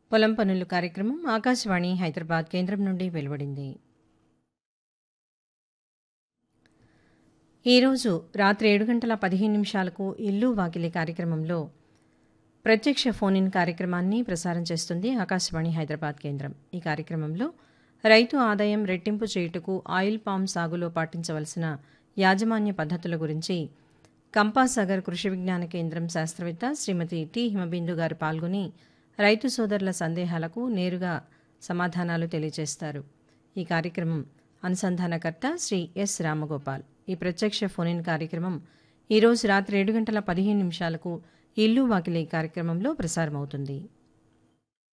పొలం పనులు కార్యక్రమం ఆకాశవాణి హైదరాబాద్ కేంద్రం నుండి వెలువడింది ఈరోజు రాత్రి ఏడు గంటల పదిహేను నిమిషాలకు ఇల్లు వాకిలి కార్యక్రమంలో ప్రత్యక్ష ఫోన్ ఇన్ కార్యక్రమాన్ని ప్రసారం చేస్తుంది ఆకాశవాణి హైదరాబాద్ కేంద్రం ఈ కార్యక్రమంలో రైతు ఆదాయం రెట్టింపు చేయుటకు ఆయిల్ పామ్ సాగులో పాటించవలసిన యాజమాన్య పద్ధతుల గురించి కంపాసాగర్ కృషి విజ్ఞాన కేంద్రం శాస్త్రవేత్త శ్రీమతి టి హిమబిందు గారు పాల్గొని రైతు సోదరుల సందేహాలకు నేరుగా సమాధానాలు తెలియజేస్తారు ఈ కార్యక్రమం అనుసంధానకర్త శ్రీ ఎస్ రామగోపాల్ ఈ ప్రత్యక్ష ఫోన్ ఇన్ కార్యక్రమం ఈరోజు రాత్రి ఏడు గంటల పదిహేను నిమిషాలకు ఇల్లు వాకిలి కార్యక్రమంలో ప్రసారమవుతుంది